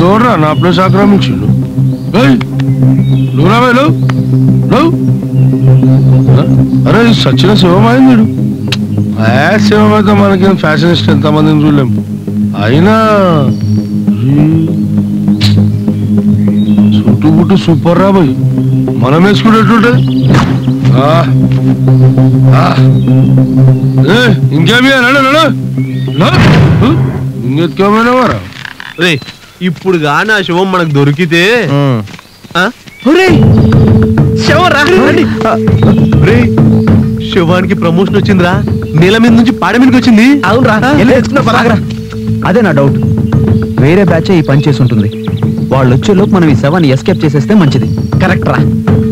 ఎవడ్రా నా ప్లేస్ ఆక్రమించిండు ఏయ్, నువ్వు రావే లేవు లేవు అరే సచిన శివమైంది వీడు. ఏ శివమైతే మనకి ఫ్యాషనిస్ట్ ఎంతమందిని చూడలేం అయినా చుట్టూ పుట్టు సూపర్ రా పోయి మనం వేసుకునేట్టుంటది ఆ. ఆ. ఏ, ఇంకేమి నడు నడు నడు. ఇంకెత్తుకోమైనా వారా రే ఇప్పుడు గాని ఆ శివం మనకు దొరికితే ఆ? శవం రా, రండి. రే శివానికి ప్రమోషన్ వచ్చిందిరా నేల మీద నుంచి పాడ మీదకి వచ్చింది అవునరా వెళ్ళి తెచ్చుకున్నా పరాగరా అదే నా డౌట్ వేరే బ్యాచ్ ఈ పని చేసి ఉంటుంది వాళ్ళు వచ్చేలోపు మనం ఈ శవాన్ని ఎస్కేప్ చేసేస్తే మంచిది కరెక్ట్ రా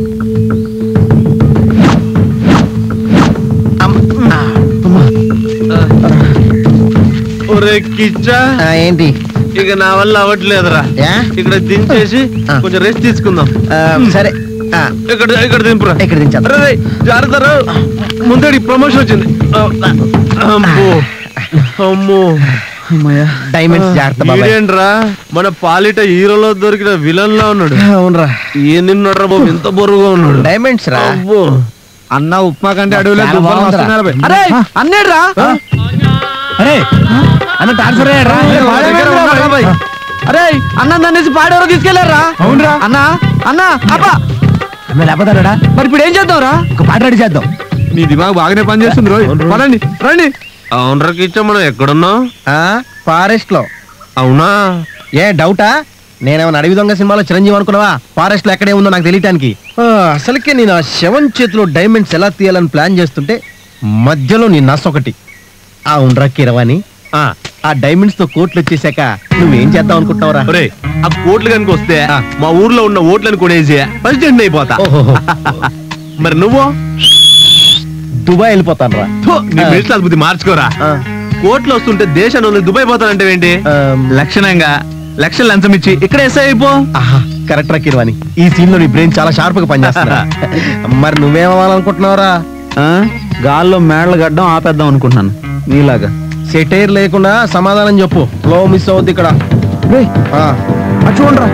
ఒరే కిచ్చా ఏంటి ఇక నా వల్ల అవ్వట్లేదురా యా? ఇక్కడ దించేసి ఆ. కొంచెం రెస్ట్ తీసుకుందాం ఆ, సరే ఆ, ఇక్కడ ఇక్కడ దింపురా ఇక్కడ దించేద్దాం. అరే, రే, జాగ్రత్త రా. ముందడి ప్రమోషన్ వచ్చింది ఆ, అమ్మో అమ్మో డైమండ్స్ జాగ్రత్త బాబాయ్ ఈడేంట్రా మన పాలిట హీరోలో దొరికిన విలన్ లా ఉన్నాడు అవునరా ఏం నిన్నట్రా బాబు ఎంత బొరుగా ఉన్నాడు డైమండ్స్ రా అబ్బో అన్న ఉప్మా కంటే అడవిలో చాలా దుబ్బలు బాగుందిరా. వస్తున్నాయి రా బే. అరే అన్నేడు రా అరే అన్న ట్రాన్స్ఫర్ అయ్యారా అరే అన్న నన్నేసి పాడేవారు తీసుకెళ్లారా అవునరా అన్న అన్న అబ్బా లేకపోతాడా మరి ఇప్పుడు ఏం చేద్దాం రా ఒక పాట రెడీ చేద్దాం నీ దిమాగ్ బాగానే పనిచేస్తుంది రోయ్ పదండి రండి అవునరా కిచ్చా మనం ఎక్కడున్నాం ఫారెస్ట్ లో అవునా ఏ డౌటా నేనేమన్నా అడవి దొంగ సినిమాలో చిరంజీవి అనుకున్నావా ఫారెస్ట్ లో ఎక్కడే ఉందో నాకు తెలియటానికి అసలుకే నేను ఆ శవం చేతిలో డైమండ్స్ ఎలా తీయాలని ప్లాన్ చేస్తుంటే మధ్యలో నీ నస్ ఒకటి ఆ ఉండ్రా కిరవాణి ఆ, ఆ డైమండ్స్ తో కోట్లు వచ్చేసాక నువ్వేం చేద్దాం అనుకుంటున్నావురా ఒరే ఆ కోట్లు కనుక వస్తే ఆ. మా ఊర్లో ఉన్న ఓట్లను కొనేసి ప్రెసిడెంట్ అయిపోతా ఓహోహో. మరి నువ్వు దుబాయ్ వెళ్ళిపోతాను రా థు, నీ మిడిల్ క్లాస్ బుద్ధి మార్చుకోరా కోట్లు వస్తుంటే దేశాన్ని వదిలి దుబాయ్ పోతానంటే ఏంటి లక్షణంగా లక్షలు లంచం ఇచ్చి ఇక్కడ ఎస్ఐ అయిపో కరెక్ట్ రా కిరవాణి ఈ సీన్ లో నీ బ్రెయిన్ చాలా షార్ప్ గా పనిచేస్తున్నా మరి నువ్వేమవ్వాలనుకుంటున్నావురా ఆ? గాల్లో మేడలు గడ్డం ఆపేద్దాం అనుకుంటున్నాను నీలాగా సెటైర్ లేకుండా సమాధానం చెప్పు ఫ్లో మిస్ అవుద్ది ఇక్కడ ఆ. చూడరా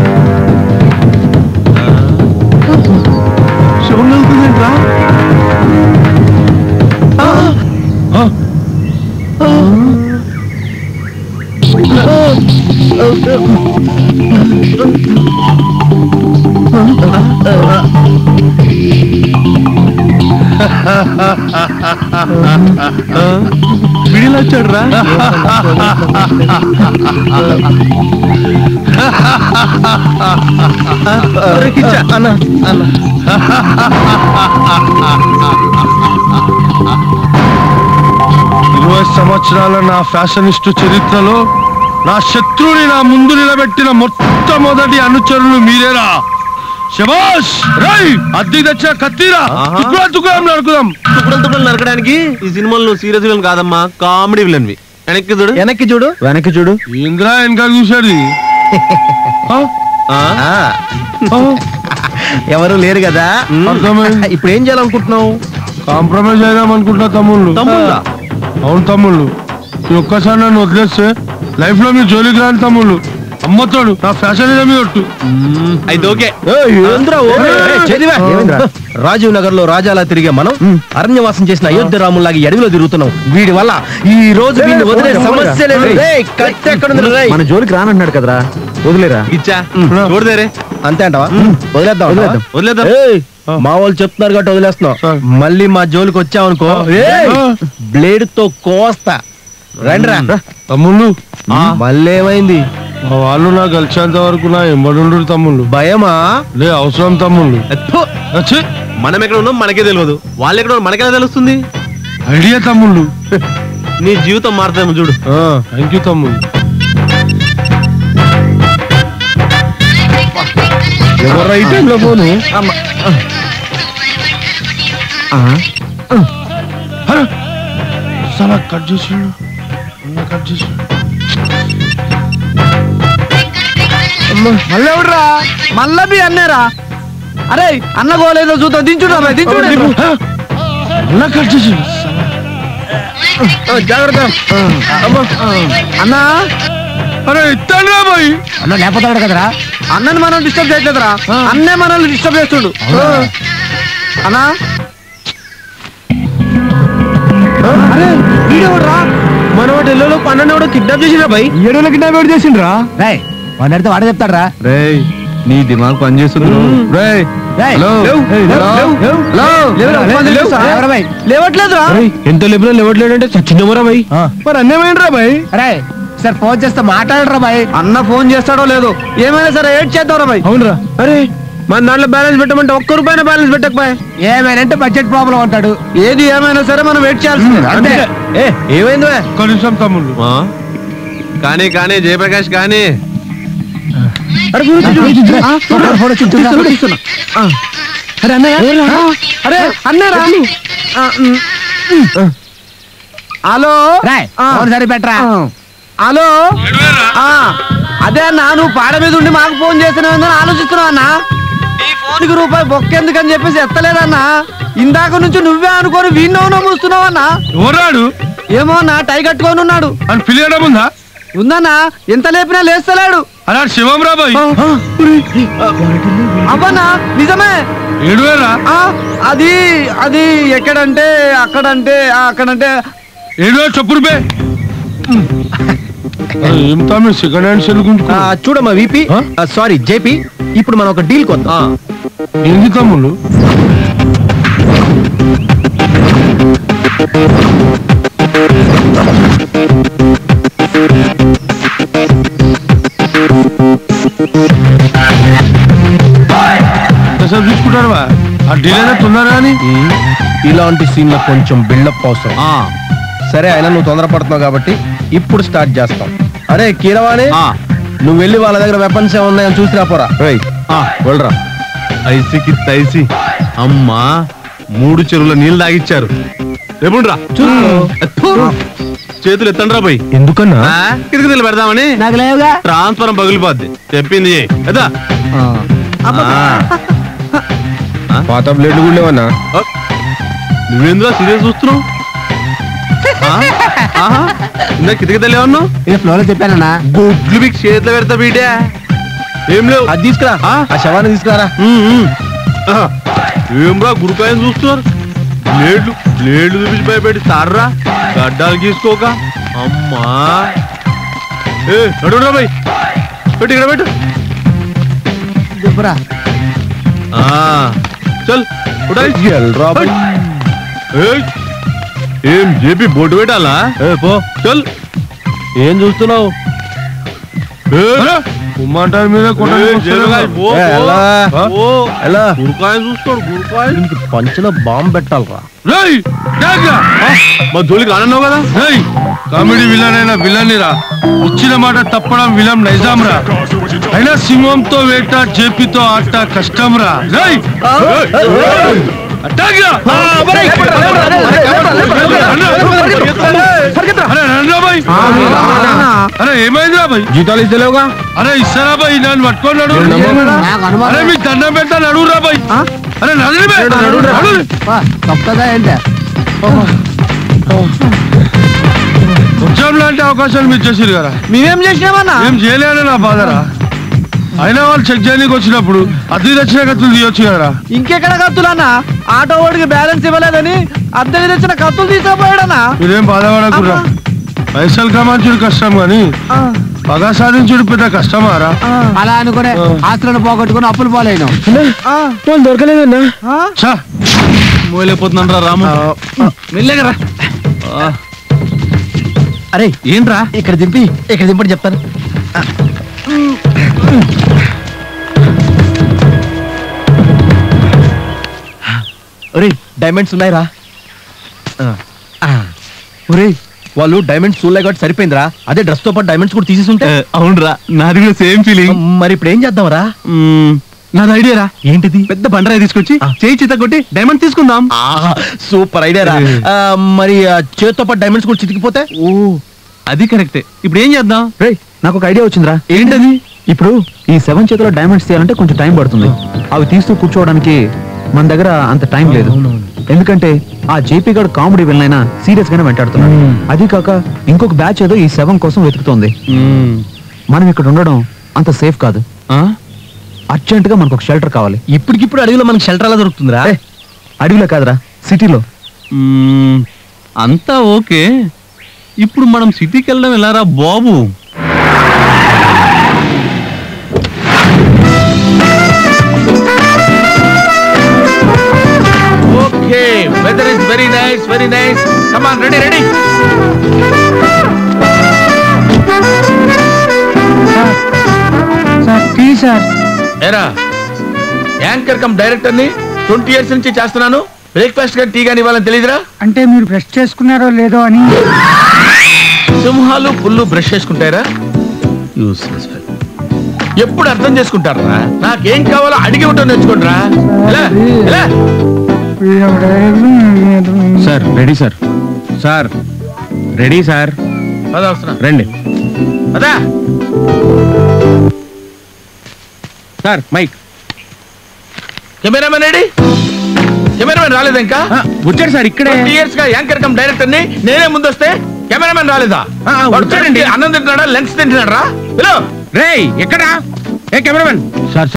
శివం వెళ్తుందేంట్రా విడిలో వచ్చాడు రా అన్న అన్న ఇరవై సంవత్సరాల నా ఫ్యాషనిస్ట్ చరిత్రలో నా శత్రువుని నా ముందు నిలబెట్టిన మొట్టమొదటి అనుచరులు మీరేరా శబాష్ రై అద్దె తెచ్చిన కత్తిరా ఆహా. తుకుడా తుకుడా నరుకుదాం తుప్పుడలు తుప్పుడలు నరకడానికి ఈ సినిమాలో నువ్వు సీరియస్ విలన్ కాదమ్మా కామెడీ విలన్వి వెనక్కి చూడు వెనక్కి చూడు వెనక్కి చూడు ఇంద్రా వెనక చూసాడు ఆ? ఆ, ఆ, ఆ? ఎవరు లేరు కదా అర్థమైంది ఇప్పుడు ఏం చేయాలనుకుంటున్నావు కాంప్రమైజ్ అయిదాం అనుకుంటున్నా తమ్ముళ్ళు తమ్ముళ్ళా? అవును తమ్ముళ్ళు ఈ ఒక్కసారి నన్ను వదిలేస్తే లైఫ్ లో మీ జోలికి రాని తమ్ముళ్ళు అమ్మతోడు నా ఫ్యాషన్ మీద ఒట్టు మ్మ్, అయితే ఓకే రాజీవ్ నగర్ లో రాజాలా తిరిగే మనం అరణ్యవాసం చేసిన అయోధ్య రాములాగా ఈ అడవిలో తిరుగుతున్నాం వీడి వల్ల ఈ రోజు వీడిని వదిలే సమస్య లేదు రేయ్, కత్తి ఎక్కడుంది రేయ్? మన జోలికి రానంటున్నాడు కదరా వదిలేరా ఇచ్చా చూడదేరే అంతే అంటావా వదిలేద్దాం వదిలేద్దాం. అంటావా? వదిలేద్దాం ఏయ్, మా వాళ్ళు చెప్తున్నారు కాబట్టి వదిలేస్తున్నాం సరే. మళ్ళీ మా జోలికి వచ్చావనుకో ఏయ్, బ్లేడ్ తో కోస్తా రండి రా తమ్ముళ్ళు మళ్ళీ ఏమైంది మా వాళ్ళు నాకు కలిసేంత వరకు నా ఎంబడుండ్రు తమ్ముళ్ళు భయమా లే అవసరం తమ్ముళ్ళు ఎత్తు. వచ్చి మనం ఎక్కడ ఉన్నాం మనకే తెలియదు వాళ్ళు ఎక్కడ ఉన్నారో మనకెలా తెలుస్తుంది ఐడియా తమ్ముళ్ళు నీ జీవితం మారుతామో చూడు థ్యాంక్ యూ తమ్ముళ్ళు ఎవరు ఈ టైంలో ఫోను అరే సలా కట్ చేసిండు అన్న కట్ చేసిండు మళ్ళీ ఎవడరా మళ్ళా మీ అన్నేరా అరే అన్న గోలేదో చూద్దాం దించుడా దించుడు హ? అన్న కట్ చేసిండు జాగ్రత్త అన్నా అరే ఇస్తాను రా బాయ్ అన్న లేకపోతాడు కదరా అన్నని మనం డిస్టర్బ్ చేయట్లేదురా అన్నే మనల్ని డిస్టర్బ్ చేస్తుండు అన్నా అరే వీడెవడురా మనవాడు ఎల్లలో పన్నెండు కిడ్నాప్ చేసినా భయ్ ఏడోళ్ళ కిడ్నాప్ ఎవరు చేసిండ్రా రేయ్ వాడిని అడిగితే వాడే చెప్తాడు రా రేయ్ నీ దిమాగ్ పనిచేస్తుంది రేయ్ హలో లేవట్లేదురా ఎంత లేబుల్ లేవట్లేడంటే చచ్చినమరా భయ్ మరి అన్నేమైండ్రా భయ్ అరే సార్ ఫోన్ చేస్తే మాట్లాడరా బాయ్ అన్న ఫోన్ చేస్తాడో లేదో ఏమైనా సరే ఏడ్ చేద్దాంరా బాయ్ అవునరా అరే మన దాంట్లో బ్యాలెన్స్ పెట్టమంటే ఒక్క రూపాయన బ్యాలెన్స్ పెట్టకపోయా ఏమైనా బడ్జెట్ ప్రాబ్లం అంటాడు ఏది ఏమైనా సరే మనం వెయిట్ చేయాల్సిందే అంతే ఏ ఏమైంది ఒక్క నిమిషం తమ్ముళ్ళు కానీ కానీ జయప్రకాష్ కానీ ఆ, ఫోన్ ఫోన్ వచ్చింది, చూస్తున్నా, చూస్తున్నా. ఆ. అరే అన్నయ్య ఆ, అరే అన్నరా హలో సరి పెట్టరా హలో ఆ, అదే అన్నా నువ్వు పాడ మీద ఉండి మాకు ఫోన్ చేస్తున్నావు ఆలోచిస్తున్నావు అన్నా ఈ ఫోన్ కి రూపాయి బొక్కెందుకని చెప్పేసి ఎత్తలేదన్నా ఇందాక నుంచి నువ్వే అనుకోని వీణ్ణో నమ్ముస్తున్నావు అన్నా ఎవరాడు ఏమో అన్నా టై కట్టుకొని ఉన్నాడు అని పిలియడం ఉందా ఉందన్నా ఎంత లేపినా లేస్తలేడు అలా శివం రా బాయ్ అవ్వన్నా నిజమే ఏడువేరా ఆ, అది అది ఎక్కడంటే అక్కడంటే ఆ, అక్కడంటే ఏడువే చెప్పు రూపే ఏం తమ్మి సెకండ్ హ్యాండ్ సెల్ ఆ, గుంజుకో చూడమ్మా విపి సారీ జేపీ ఇప్పుడు మనం ఒక డీల్ కొద్దాం ఏంది తమ్ముళ్ళు ఎంతసేపు తీసుకుంటారు బా ఆ డీల్ అయినా తొందర కానీ ఇలాంటి సీన్ లో కొంచెం బిల్డప్ అవసరం సరే అయినా నువ్వు తొందరపడుతున్నావు కాబట్టి ఇప్పుడు స్టార్ట్ చేస్తాం అరే కీరవాణి నువ్వు వెళ్ళి వాళ్ళ దగ్గర వెపన్స్ ఏమున్నాయని చూసి రాపోరా రేయ్ వెళ్ళరా ఐసికి తైసి అమ్మా మూడు చెరువుల నీళ్ళు తాగిచ్చారు రేపుండ్రా చేతులు ఎత్తండ్రా పోయి ఎందుకన్నా కిటికీ తెలు పెడదామని నాకు లేవుగా ట్రాన్స్ఫరం పగిలిపోద్ది చెప్పింది చెయ్. ఎదా పాత బ్లేడ్లు కూడా లేవన్నా నువ్వేంద్రా సీరియస్ చూస్తున్నావు ఆ? ఆహా. ఇందా కిటికీ తెలు ఏమన్నావు ఇది ఫ్లోలో చెప్పానన్నా గుడ్లు మీకు చేతిలో పెడతా బీటే ఏం లేవు అది తీసుకురా ఆ? ఆ శవాన్ని తీసుకురారా ఉమ్, ఉమ్. ఆహా. ఏంరా గురుకాయని చూస్తున్నారు బ్లేడ్లు బ్లేడ్లు చూపించి భయపెట్టి సార్రా గడ్డాలు గీసుకోక అమ్మా ఏ నడురా భయ్ పెట్టు ఇక్కడ పెట్టు చెప్పురా ఆ, చల్ ఉడాయి. ఎల్రా బై. ఏయ్, ఏం జేపీ బోటు పెట్టాలా ఏ, పో చల్ ఏం చూస్తున్నావు ఏ, ఉమ్మంటారు మీద ఏ, జరగాయ్, పో, ఏ, పో. ఎలా? పో. ఎలా గురుకాయని చూస్తాడు గురుకాయ దీనికి పంచలో బాంబు పెట్టాలరా రేయ్ డాగ్గా. మా జోలికి రానన్నావు కదా రేయ్ కామెడీ విలన్ అయినా విలన్ రా ఇచ్చిన మాట తప్పడం విలం నైజాం రా అయినా సింహంతో వేట జేపీతో ఆట కష్టం రా రేయ్ అట్టాగ్ రా. అరే రండ్రా బాయ్ అరే ఏమైంది రా బాయ్ జీతాలు ఇస్తలేవుగా అరే ఇస్తారా బాయ్ నన్ను పట్టుకున్నాడు అరే మీకు దండం పెడతా నడువురా బాయ్ అరే నడురు బే. నడురు. తప్పదా ఏంటి ఉద్యోగం లాంటి అవకాశాలు మీరు చేసిరు కదా మేమేం చేసినామన్నా ఏం చేయలేని నా బాధరా అయినా వాళ్ళు చెక్ చేయడానికి వచ్చినప్పుడు అద్దె తెచ్చిన కత్తులు తీయొచ్చు కదరా ఇంకెక్కడ కత్తులన్నా ఆటో వాడికి బ్యాలెన్స్ ఇవ్వలేదని అద్దెకి తెచ్చిన కత్తులు తీసుకుపోయాడన్నా మీరేం బాధపడకురా పైసలు కమాంచుడు కష్టం కానీ పగా సాధించుడు పెద్ద కష్టమారా అలా అనుకునే ఆస్తులను పోగొట్టుకుని అప్పులు పోలేను దొరకలేదన్నా చా మోయలేకపోతున్నాను రా రాము మెల్లగరా అరే ఏంట్రా ఇక్కడ దింపి ఇక్కడ దింపని చెప్తాను ఒరే డైమండ్స్ ఉన్నాయిరా ఒరే వాళ్ళు డైమండ్స్ చూడలే కాబట్టి సరిపోయిందిరా అదే డ్రెస్ తో పాటు డైమండ్స్ కూడా తీసేసి ఉంటే అవునరా నాది కూడా సేమ్ ఫీలింగ్ మరి ఇప్పుడు ఏం చేద్దాంరా నాది ఐడియా రా ఏంటిది పెద్ద బండరాయి తీసుకొచ్చి ఆ. చేయి చిత్త కొట్టి డైమండ్ తీసుకుందాం సూపర్ ఐడియా రా ఆ, మరి ఆ చేత్తో పాటు డైమండ్స్ కూడా చితికిపోతే ఓ అది కరెక్టే ఇప్పుడు ఏం చేద్దాం రే నాకు ఒక ఐడియా వచ్చిందిరా ఏంటది ఇప్పుడు ఈ సెవెన్ చేతిలో డైమండ్స్ తీయాలంటే కొంచెం టైం పడుతుంది అవి తీస్తూ కూర్చోవడానికి మన దగ్గర అంత టైం లేదు ఎందుకంటే ఆ జేపీ గారు కామెడీ విలనైనా సీరియస్ గానే వెంటాడుతున్నాడు అది కాక ఇంకొక బ్యాచ్ ఏదో ఈ శవం కోసం వెతుకుతోంది మనం ఇక్కడ ఉండడం అంత సేఫ్ కాదు అర్జెంట్ గా మనకు ఒక షెల్టర్ కావాలి ఇప్పటికిప్పుడు అడవిలో మనకి షెల్టర్ ఎలా దొరుకుతుందిరా ఏ, అడవిలో కాదురా సిటీలో మ్మ్, అంతా ఓకే ఇప్పుడు మనం సిటీకి వెళ్ళడం ఎలారా బాబు okay weather is very nice very nice come on ready ready sir please sir ఏరా యాంకర్ కమ్ డైరెక్టర్ ని ట్వంటీ ఇయర్స్ నుంచి చేస్తున్నాను బ్రేక్ఫాస్ట్ కానీ టీ కానీ ఇవ్వాలని తెలియదురా అంటే మీరు బ్రష్ చేసుకున్నారో లేదో అని సింహాలు పుల్లు బ్రష్ చేసుకుంటారా యూస్లెస్ ఎప్పుడు అర్థం చేసుకుంటారా నాకేం కావాలో అడిగి ఉంటాను నేర్చుకుంటారా ఎలా ఎలా sir ready sir sir ready sir పద వస్తున్నా రండి పదా sir mike cameraman ready cameraman రాలేదా ఇంకా వచ్చారు సార్ ఇక్కడే ట్వంటీ ఇయర్స్ గా యాంకర్ కమ్ డైరెక్టర్ ని నేనే ముందు వస్తే కెమెరామెన్ రాలేదా ఆ, ఆ, వాడు వచ్చాడండి. అన్నం తింటున్నాడా లెన్స్ తింటున్నాడా హలో రేయ్ ఎక్కడా ఏ కెమెరామెన్ సార్